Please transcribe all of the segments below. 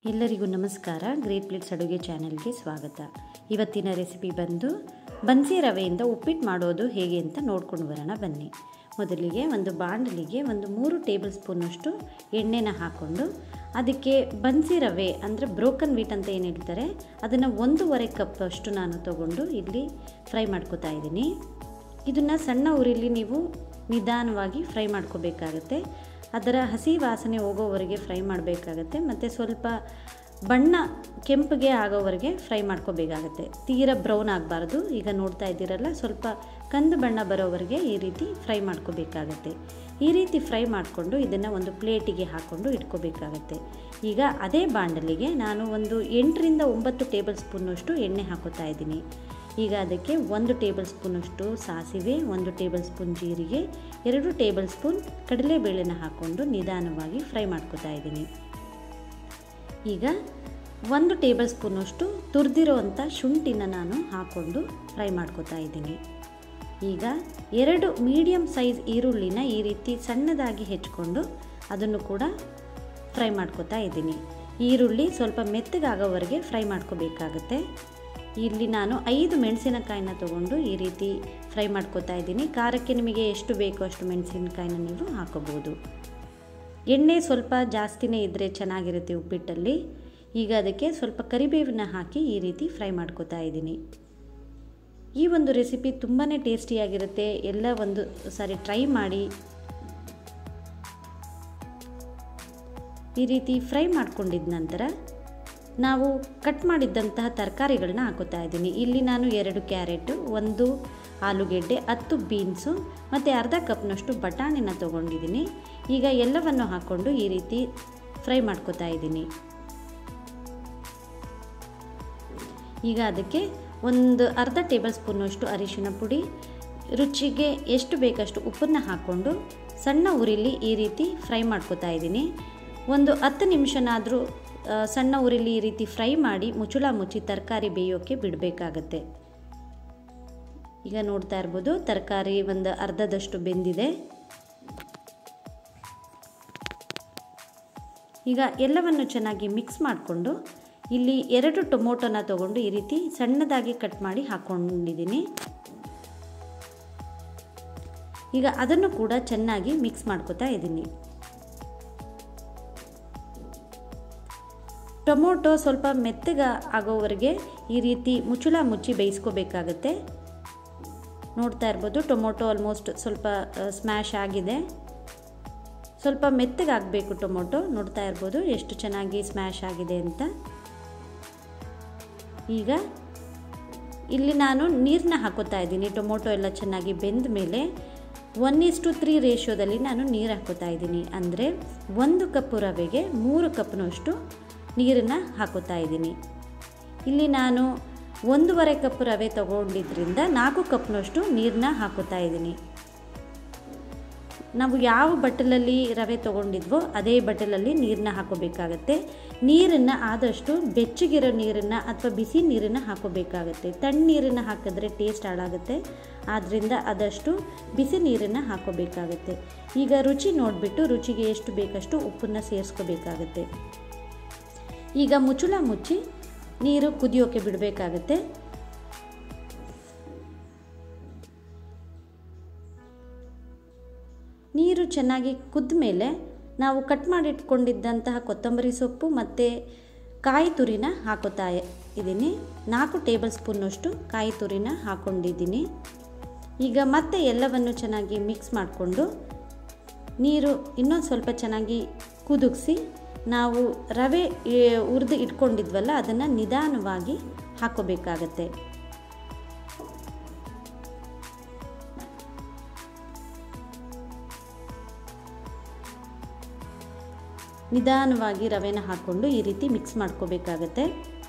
ಎಲ್ಲರಿಗೂ ನಮಸ್ಕಾರ great plates ಅಡುಗೆ ಚಾನೆಲ್ಗೆ ಸ್ವಾಗತ ಇವತ್ತಿನ ರೆಸಿಪಿ ಬಂದು ಬನ್ಸಿ ರವೆಯಿಂದ ಉಪ್ಪಿಟ್ಟು ಮಾಡೋದು ಹೇಗೆ ಅಂತ ನೋಡ್ಕೊಂಡು ಬರೋಣ ಬನ್ನಿ ಮೊದಲಿಗೆ ಒಂದು ಬಾಣಲಿಗೆ ಒಂದು ಮೂರು ಟೇಬಲ್ ಸ್ಪೂನಷ್ಟು ಎಣ್ಣೆನ ಹಾಕ್ಕೊಂಡು ಅದಕ್ಕೆ ಬನ್ಸಿ ರವೆ ಅಂದರೆ ಬ್ರೋಕನ್ ವೀಟ್ ಅಂತ ಏನು ಹೇಳ್ತಾರೆ ಅದನ್ನು ಒಂದೂವರೆ ಕಪ್ ಅಷ್ಟು ನಾನು ತಗೊಂಡು ಇಲ್ಲಿ ಫ್ರೈ ಮಾಡ್ಕೋತಾ ಇದ್ದೀನಿ ಇದನ್ನು ಸಣ್ಣ ಉರಿಲಿ ನೀವು ನಿಧಾನವಾಗಿ ಫ್ರೈ ಮಾಡ್ಕೋಬೇಕಾಗತ್ತೆ ಅದರ ಹಸಿ ವಾಸನೆ ಹೋಗೋವರೆಗೆ ಫ್ರೈ ಮಾಡಬೇಕಾಗತ್ತೆ ಮತ್ತು ಸ್ವಲ್ಪ ಬಣ್ಣ ಕೆಂಪಗೆ ಆಗೋವರೆಗೆ ಫ್ರೈ ಮಾಡ್ಕೋಬೇಕಾಗತ್ತೆ ತೀರ ಬ್ರೌನ್ ಆಗಬಾರ್ದು ಈಗ ನೋಡ್ತಾ ಇದ್ದೀರಲ್ಲ ಸ್ವಲ್ಪ ಕಂದು ಬಣ್ಣ ಬರೋವರೆಗೆ ಈ ರೀತಿ ಫ್ರೈ ಮಾಡ್ಕೋಬೇಕಾಗತ್ತೆ ಈ ರೀತಿ ಫ್ರೈ ಮಾಡಿಕೊಂಡು ಇದನ್ನು ಒಂದು ಪ್ಲೇಟಿಗೆ ಹಾಕ್ಕೊಂಡು ಇಟ್ಕೋಬೇಕಾಗತ್ತೆ ಈಗ ಅದೇ ಬಾಂಡಲಿಗೆ ನಾನು ಒಂದು ಎಂಟರಿಂದ ಒಂಬತ್ತು ಟೇಬಲ್ ಸ್ಪೂನಷ್ಟು ಎಣ್ಣೆ ಹಾಕೋತಾ ಇದ್ದೀನಿ ಈಗ ಅದಕ್ಕೆ ಒಂದು ಟೇಬಲ್ ಸ್ಪೂನಷ್ಟು ಸಾಸಿವೆ ಒಂದು ಟೇಬಲ್ ಸ್ಪೂನ್ ಜೀರಿಗೆ ಎರಡು ಟೇಬಲ್ ಸ್ಪೂನ್ ಕಡಲೆಬೇಳೆನ ಹಾಕ್ಕೊಂಡು ನಿಧಾನವಾಗಿ ಫ್ರೈ ಮಾಡ್ಕೋತಾ ಇದ್ದೀನಿ ಈಗ ಒಂದು ಟೇಬಲ್ ಸ್ಪೂನಷ್ಟು ತುರಿದಿರೋವಂಥ ಶುಂಠಿನ ನಾನು ಹಾಕ್ಕೊಂಡು ಫ್ರೈ ಮಾಡ್ಕೋತಾ ಇದ್ದೀನಿ ಈಗ ಎರಡು ಮೀಡಿಯಮ್ ಸೈಜ್ ಈರುಳ್ಳಿನ ಈ ರೀತಿ ಸಣ್ಣದಾಗಿ ಹೆಚ್ಕೊಂಡು ಅದನ್ನು ಕೂಡ ಫ್ರೈ ಮಾಡ್ಕೋತಾ ಇದ್ದೀನಿ ಈರುಳ್ಳಿ ಸ್ವಲ್ಪ ಮೆತ್ತಗಾಗೋವರೆಗೆ ಫ್ರೈ ಮಾಡ್ಕೋಬೇಕಾಗತ್ತೆ ಇಲ್ಲಿ ನಾನು ಐದು ಮೆಣಸಿನಕಾಯಿನ ತೊಗೊಂಡು ಈ ರೀತಿ ಫ್ರೈ ಮಾಡ್ಕೋತಾ ಇದ್ದೀನಿ ಖಾರಕ್ಕೆ ನಿಮಗೆ ಎಷ್ಟು ಬೇಕೋ ಅಷ್ಟು ಮೆಣಸಿನಕಾಯಿನ ನೀವು ಹಾಕೋಬೋದು ಎಣ್ಣೆ ಸ್ವಲ್ಪ ಜಾಸ್ತಿನೇ ಇದ್ದರೆ ಚೆನ್ನಾಗಿರುತ್ತೆ ಉಪ್ಪಿಟ್ಟಲ್ಲಿ ಈಗ ಅದಕ್ಕೆ ಸ್ವಲ್ಪ ಕರಿಬೇವನ್ನ ಹಾಕಿ ಈ ರೀತಿ ಫ್ರೈ ಮಾಡ್ಕೋತಾ ಇದ್ದೀನಿ ಈ ಒಂದು ರೆಸಿಪಿ ತುಂಬಾ ಟೇಸ್ಟಿಯಾಗಿರುತ್ತೆ ಎಲ್ಲ ಒಂದು ಸಾರಿ ಟ್ರೈ ಮಾಡಿ ಈ ರೀತಿ ಫ್ರೈ ಮಾಡ್ಕೊಂಡಿದ್ದ ನಂತರ ನಾವು ಕಟ್ ಮಾಡಿದ್ದಂತಹ ತರಕಾರಿಗಳನ್ನ ಹಾಕೋತಾ ಇದ್ದೀನಿ ಇಲ್ಲಿ ನಾನು ಎರಡು ಕ್ಯಾರೆಟು ಒಂದು ಆಲೂಗೆಡ್ಡೆ ಹತ್ತು ಬೀನ್ಸು ಮತ್ತು ಅರ್ಧ ಕಪ್ನಷ್ಟು ಬಟಾಣಿನ ತೊಗೊಂಡಿದ್ದೀನಿ ಈಗ ಎಲ್ಲವನ್ನು ಹಾಕ್ಕೊಂಡು ಈ ರೀತಿ ಫ್ರೈ ಮಾಡ್ಕೋತಾ ಇದ್ದೀನಿ ಈಗ ಅದಕ್ಕೆ ಒಂದು ಅರ್ಧ ಟೇಬಲ್ ಸ್ಪೂನಷ್ಟು ಅರಿಶಿನ ಪುಡಿ ರುಚಿಗೆ ಎಷ್ಟು ಬೇಕಷ್ಟು ಉಪ್ಪನ್ನು ಹಾಕ್ಕೊಂಡು ಸಣ್ಣ ಉರಿಲಿ ಈ ರೀತಿ ಫ್ರೈ ಮಾಡ್ಕೋತಾ ಇದ್ದೀನಿ ಒಂದು ಹತ್ತು ನಿಮಿಷನಾದರೂ ಸಣ್ಣ ಉರಿಲಿ ಈ ರೀತಿ ಫ್ರೈ ಮಾಡಿ ಮುಚ್ಚಳ ಮುಚ್ಚಿ ತರಕಾರಿ ಬೇಯೋಕ್ಕೆ ಬಿಡಬೇಕಾಗತ್ತೆ ಈಗ ನೋಡ್ತಾ ಇರ್ಬೋದು ತರಕಾರಿ ಒಂದು ಅರ್ಧದಷ್ಟು ಬೆಂದಿದೆ ಈಗ ಎಲ್ಲವನ್ನು ಚೆನ್ನಾಗಿ ಮಿಕ್ಸ್ ಮಾಡಿಕೊಂಡು ಇಲ್ಲಿ ಎರಡು ಟೊಮೊಟೊನ ತೊಗೊಂಡು ಈ ರೀತಿ ಸಣ್ಣದಾಗಿ ಕಟ್ ಮಾಡಿ ಹಾಕ್ಕೊಂಡಿದ್ದೀನಿ ಈಗ ಅದನ್ನು ಕೂಡ ಚೆನ್ನಾಗಿ ಮಿಕ್ಸ್ ಮಾಡ್ಕೋತಾ ಇದ್ದೀನಿ ಟೊಮೊಟೊ ಸ್ವಲ್ಪ ಮೆತ್ತಗ ಆಗೋವರೆಗೆ ಈ ರೀತಿ ಮುಚ್ಚಳ ಮುಚ್ಚಿ ಬೇಯಿಸ್ಕೋಬೇಕಾಗತ್ತೆ ನೋಡ್ತಾ ಇರ್ಬೋದು ಟೊಮೊಟೊ ಆಲ್ಮೋಸ್ಟ್ ಸ್ವಲ್ಪ ಸ್ಮ್ಯಾಶ್ ಆಗಿದೆ ಸ್ವಲ್ಪ ಮೆತ್ತಗಾಗಬೇಕು ಟೊಮೊಟೊ ನೋಡ್ತಾ ಇರ್ಬೋದು ಎಷ್ಟು ಚೆನ್ನಾಗಿ ಸ್ಮ್ಯಾಶ್ ಆಗಿದೆ ಅಂತ ಈಗ ಇಲ್ಲಿ ನಾನು ನೀರನ್ನ ಹಾಕೋತಾ ಇದ್ದೀನಿ ಟೊಮೊಟೊ ಎಲ್ಲ ಚೆನ್ನಾಗಿ ಬೆಂದ ಮೇಲೆ ಒನ್ ಇಸ್ಟು ತ್ರೀ ರೇಷಿಯೋದಲ್ಲಿ ನಾನು ನೀರು ಹಾಕೋತಾ ಇದ್ದೀನಿ ಅಂದರೆ ಒಂದು ಕಪ್ಪು ರವೆಗೆ ಮೂರು ಕಪ್ನಷ್ಟು ನೀರನ್ನು ಹಾಕೋತಾ ಇದ್ದೀನಿ ಇಲ್ಲಿ ನಾನು ಒಂದೂವರೆ ಕಪ್ ರವೆ ತಗೊಂಡಿದ್ದರಿಂದ ನಾಲ್ಕು ಕಪ್ನಷ್ಟು ನೀರನ್ನ ಹಾಕೋತಾ ಇದ್ದೀನಿ ನಾವು ಯಾವ ಬಟ್ಟಲಲ್ಲಿ ರವೆ ತೊಗೊಂಡಿದ್ವೋ ಅದೇ ಬಟ್ಟಲಲ್ಲಿ ನೀರನ್ನ ಹಾಕೋಬೇಕಾಗತ್ತೆ ನೀರನ್ನು ಆದಷ್ಟು ಬೆಚ್ಚಗಿರೋ ನೀರನ್ನು ಅಥವಾ ಬಿಸಿ ನೀರನ್ನು ಹಾಕೋಬೇಕಾಗತ್ತೆ ತಣ್ಣೀರನ್ನು ಹಾಕಿದ್ರೆ ಟೇಸ್ಟ್ ಹಾಳಾಗುತ್ತೆ ಆದ್ದರಿಂದ ಆದಷ್ಟು ಬಿಸಿ ನೀರನ್ನು ಹಾಕೋಬೇಕಾಗತ್ತೆ ಈಗ ರುಚಿ ನೋಡಿಬಿಟ್ಟು ರುಚಿಗೆ ಎಷ್ಟು ಬೇಕಷ್ಟು ಉಪ್ಪನ್ನು ಸೇರಿಸ್ಕೋಬೇಕಾಗತ್ತೆ ಈಗ ಮುಚ್ಚಳ ಮುಚ್ಚಿ ನೀರು ಕುದಿಯೋಕೆ ಬಿಡಬೇಕಾಗತ್ತೆ ನೀರು ಚೆನ್ನಾಗಿ ಕುದ್ದ ಮೇಲೆ ನಾವು ಕಟ್ ಮಾಡಿಟ್ಕೊಂಡಿದ್ದಂತಹ ಕೊತ್ತಂಬರಿ ಸೊಪ್ಪು ಮತ್ತು ಕಾಯಿ ತುರಿನ ಹಾಕೋತಾ ಇದ್ದೀನಿ ನಾಲ್ಕು ಟೇಬಲ್ ಸ್ಪೂನಷ್ಟು ಕಾಯಿ ತುರಿನ ಹಾಕ್ಕೊಂಡಿದ್ದೀನಿ ಈಗ ಮತ್ತೆ ಎಲ್ಲವನ್ನು ಚೆನ್ನಾಗಿ ಮಿಕ್ಸ್ ಮಾಡಿಕೊಂಡು ನೀರು ಇನ್ನೊಂದು ಸ್ವಲ್ಪ ಚೆನ್ನಾಗಿ ಕುದುಗಿಸಿ ನಾವು ರವೆ ಹುರಿದು ಇಟ್ಕೊಂಡಿದ್ವಲ್ಲ ಅದನ್ನು ನಿಧಾನವಾಗಿ ಹಾಕೋಬೇಕಾಗತ್ತೆ ನಿಧಾನವಾಗಿ ರವೆನ ಹಾಕ್ಕೊಂಡು ಈ ರೀತಿ ಮಿಕ್ಸ್ ಮಾಡ್ಕೋಬೇಕಾಗತ್ತೆ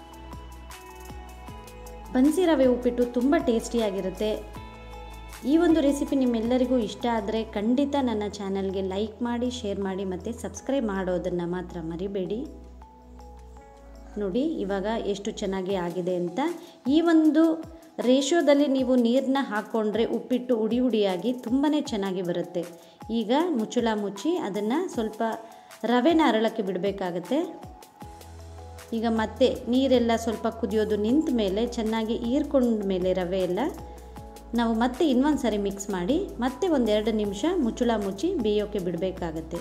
ಬನ್ಸಿ ರವೆ ಉಪ್ಪಿಟ್ಟು ತುಂಬ ಟೇಸ್ಟಿಯಾಗಿರುತ್ತೆ ಈ ಒಂದು ರೆಸಿಪಿ ನಿಮ್ಮೆಲ್ಲರಿಗೂ ಇಷ್ಟ ಆದರೆ ಖಂಡಿತ ನನ್ನ ಚಾನಲ್ಗೆ ಲೈಕ್ ಮಾಡಿ ಶೇರ್ ಮಾಡಿ ಮತ್ತು ಸಬ್ಸ್ಕ್ರೈಬ್ ಮಾಡೋದನ್ನು ಮಾತ್ರ ಮರಿಬೇಡಿ ನೋಡಿ ಇವಾಗ ಎಷ್ಟು ಚೆನ್ನಾಗಿ ಆಗಿದೆ ಅಂತ ಈ ಒಂದು ರೇಷಿಯೋದಲ್ಲಿ ನೀವು ನೀರನ್ನ ಹಾಕ್ಕೊಂಡ್ರೆ ಉಪ್ಪಿಟ್ಟು ಉಡಿ ಉಡಿಯಾಗಿ ತುಂಬಾ ಚೆನ್ನಾಗಿ ಬರುತ್ತೆ ಈಗ ಮುಚ್ಚಳ ಮುಚ್ಚಿ ಅದನ್ನು ಸ್ವಲ್ಪ ರವೆನ ಅರಳಕ್ಕೆ ಬಿಡಬೇಕಾಗತ್ತೆ ಈಗ ಮತ್ತೆ ನೀರೆಲ್ಲ ಸ್ವಲ್ಪ ಕುದಿಯೋದು ನಿಂತ ಮೇಲೆ ಚೆನ್ನಾಗಿ ಹೀರ್ಕೊಂಡ ಮೇಲೆ ರವೆ ಎಲ್ಲ ನಾವು ಮತ್ತೆ ಇನ್ನೊಂದು ಸಾರಿ ಮಿಕ್ಸ್ ಮಾಡಿ ಮತ್ತೆ ಒಂದೆರಡು ನಿಮಿಷ ಮುಚ್ಚಳ ಮುಚ್ಚಿ ಬೇಯೋಕ್ಕೆ ಬಿಡಬೇಕಾಗತ್ತೆ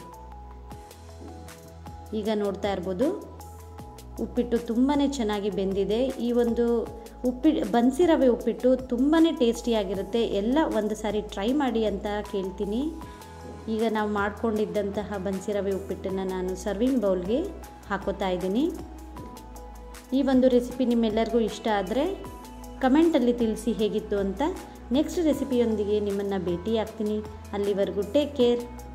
ಈಗ ನೋಡ್ತಾ ಇರ್ಬೋದು ಉಪ್ಪಿಟ್ಟು ತುಂಬಾ ಚೆನ್ನಾಗಿ ಬೆಂದಿದೆ ಈ ಒಂದು ಉಪ್ಪಿಟ್ಟು ಬನ್ಸಿ ರವೆ ಉಪ್ಪಿಟ್ಟು ತುಂಬಾ ಟೇಸ್ಟಿಯಾಗಿರುತ್ತೆ ಎಲ್ಲ ಒಂದು ಸಾರಿ ಟ್ರೈ ಮಾಡಿ ಅಂತ ಕೇಳ್ತೀನಿ ಈಗ ನಾವು ಮಾಡ್ಕೊಂಡಿದ್ದಂತಹ ಬನ್ಸಿ ರವೆ ಉಪ್ಪಿಟ್ಟನ್ನು ನಾನು ಸರ್ವಿಂಗ್ ಬೌಲ್ಗೆ ಹಾಕೋತಾ ಇದ್ದೀನಿ ಈ ಒಂದು ರೆಸಿಪಿ ನಿಮ್ಮೆಲ್ಲರಿಗೂ ಇಷ್ಟ ಆದರೆ ಕಮೆಂಟಲ್ಲಿ ತಿಳಿಸಿ ಹೇಗಿತ್ತು ಅಂತ ನೆಕ್ಸ್ಟ್ ರೆಸಿಪಿಯೊಂದಿಗೆ ನಿಮ್ಮನ್ನು ಭೇಟಿ ಆಗ್ತೀನಿ ಅಲ್ಲಿವರೆಗೂ ಟೇಕ್ ಕೇರ್